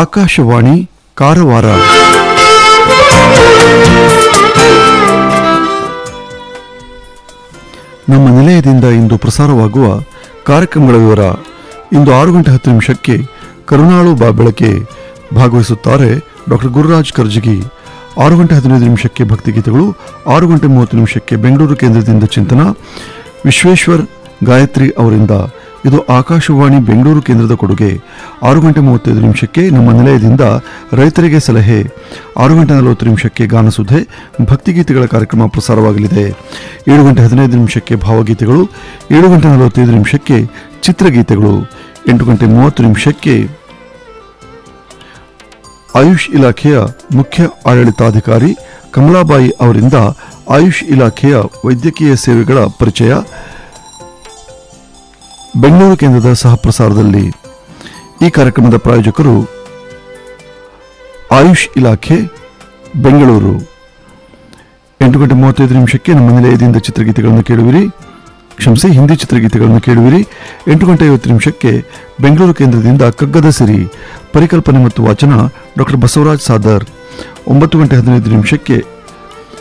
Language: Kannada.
ಆಕಾಶವಾಣಿ ಕಾರವಾರ ನಮ್ಮ ನಿಲಯದಿಂದ ಇಂದು ಪ್ರಸಾರವಾಗುವ ಕಾರ್ಯಕ್ರಮಗಳ ವಿವರ ಇಂದು ಆರು ಗಂಟೆ ಹತ್ತು ನಿಮಿಷಕ್ಕೆ ಕರುಣಾಳು ಬಾ ಬೆಳಕೆ ಭಾಗವಹಿಸುತ್ತಾರೆ ಡಾಕ್ಟರ್ ಗುರುರಾಜ್ ಕರ್ಜಗಿ ಆರು ಗಂಟೆ ಹದಿನೈದು ನಿಮಿಷಕ್ಕೆ ಭಕ್ತಿಗೀತೆಗಳು ಆರು ಗಂಟೆ ಮೂವತ್ತು ನಿಮಿಷಕ್ಕೆ ಬೆಂಗಳೂರು ಕೇಂದ್ರದಿಂದ ಚಿಂತನ ವಿಶ್ವೇಶ್ವರ್ ಗಾಯತ್ರಿ ಅವರಿಂದ ಇದು ಆಕಾಶವಾಣಿ ಬೆಂಗಳೂರು ಕೇಂದ್ರದ ಕೊಡುಗೆ ಆರು ಗಂಟೆ ಮೂವತ್ತೈದು ನಿಮಿಷಕ್ಕೆ ನಮ್ಮ ನಿಲಯದಿಂದ ರೈತರಿಗೆ ಸಲಹೆ ಆರು ಗಂಟೆ ನಲವತ್ತು ನಿಮಿಷಕ್ಕೆ ಗಾನಸುಧೆ ಭಕ್ತಿಗೀತೆಗಳ ಕಾರ್ಯಕ್ರಮ ಪ್ರಸಾರವಾಗಲಿದೆ ಏಳು ಗಂಟೆ ಹದಿನೈದು ನಿಮಿಷಕ್ಕೆ ಭಾವಗೀತೆಗಳು ಏಳು ಗಂಟೆ ನಲವತ್ತೈದು ನಿಮಿಷಕ್ಕೆ ಚಿತ್ರಗೀತೆಗಳು ಎಂಟು ಗಂಟೆ ಮೂವತ್ತು ನಿಮಿಷಕ್ಕೆ ಆಯುಷ್ ಇಲಾಖೆಯ ಮುಖ್ಯ ಆಡಳಿತಾಧಿಕಾರಿ ಕಮಲಾಬಾಯಿ ಅವರಿಂದ ಆಯುಷ್ ಇಲಾಖೆಯ ವೈದ್ಯಕೀಯ ಸೇವೆಗಳ ಪರಿಚಯ ಬೆಂಗಳೂರು ಕೇಂದ್ರದ ಸಹ ಪ್ರಸಾರದಲ್ಲಿ ಈ ಕಾರ್ಯಕ್ರಮದ ಪ್ರಾಯೋಜಕರು ಆಯುಷ್ ಇಲಾಖೆ ಬೆಂಗಳೂರು ಎಂಟು ಗಂಟೆ ಮೂವತ್ತೈದು ನಿಮಿಷಕ್ಕೆ ನಮ್ಮ ನಿಲಯದಿಂದ ಚಿತ್ರಗೀತೆಗಳನ್ನು ಕೇಳುವಿರಿ ಕ್ಷಮಿಸಿ ಹಿಂದಿ ಚಿತ್ರಗೀತೆಗಳನ್ನು ಕೇಳುವಿರಿ ಎಂಟು ಗಂಟೆ ಐವತ್ತು ನಿಮಿಷಕ್ಕೆ ಬೆಂಗಳೂರು ಕೇಂದ್ರದಿಂದ ಕಗ್ಗದ ಸಿರಿ ಪರಿಕಲ್ಪನೆ ಮತ್ತು ವಾಚನ ಡಾಕ್ಟರ್ ಬಸವರಾಜ್ ಸಾದರ್ ಒಂಬತ್ತು ಗಂಟೆ ಹದಿನೈದು ನಿಮಿಷಕ್ಕೆ